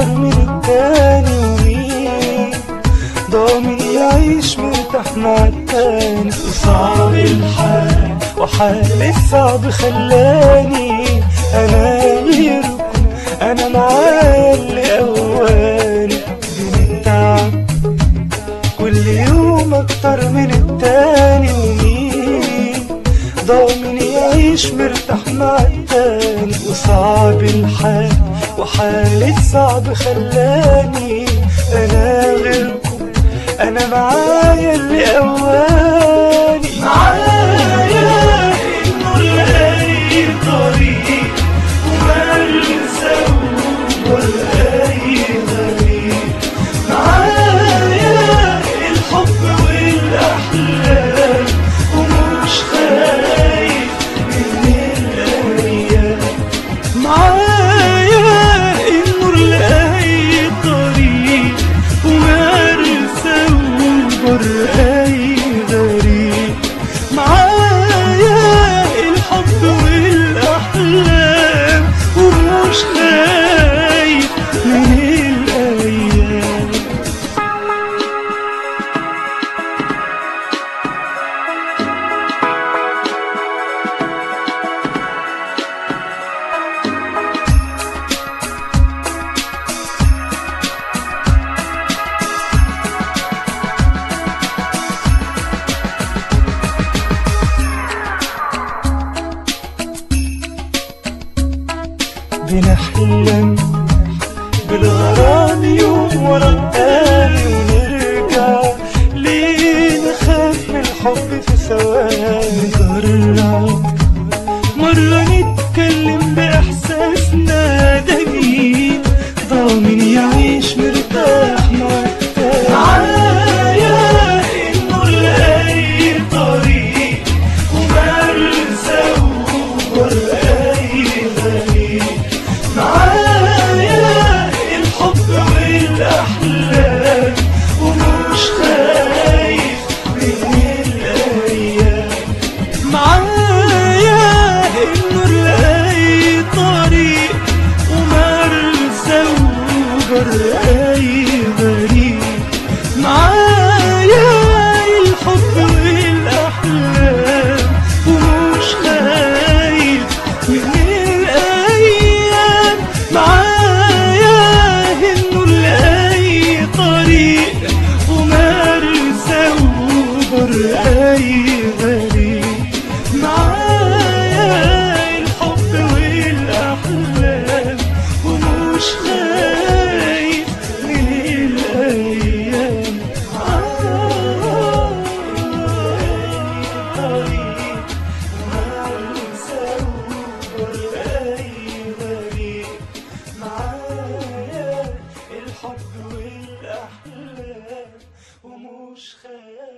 اكتر من التاني ومين ضامن يعيش مرتاح مع التاني وصعب الحال وحالي الصعب خلاني انا غيركم انا معايا اللي اواني بنتعب كل يوم اكتر من التاني ومين ضامن يعيش مرتاح مع التاني وصعب الحال وحالي الصعب خلاني انا غيركم انا معايا اللي اواني معايا النور لاي طريق ومرسى ولا اي غريب معايا الحب والاحلام ومش خايف من الايام معايا النور لاي طريق ومرسى وبر اي غريب معايا الحب والاحلام ومش خايف من الايام بنحلم بالغرام يوم ورا التاني ونرجع ليه نخاف من الحب في ثواني نجرب مرة نتكلم بإحساسنا ده مين ضامن يعيش مرتاح مع التاني معايا النور لأي طريق ومرسى وبر أي غريب معايا الحب والأحلام ومش خايف من الأيام معايا النور لأي طريق ومرسى وبر أي غريب معايا الحب والأحلام ومش خايف من الأيام معايا النور لأي طريق ومرسى وبر أي غريب معايا الحب والأحلام ومش خايف من الأيام معايا طريق ومرسى وبر أي غريب معايا الحب والأحلام ومش خايف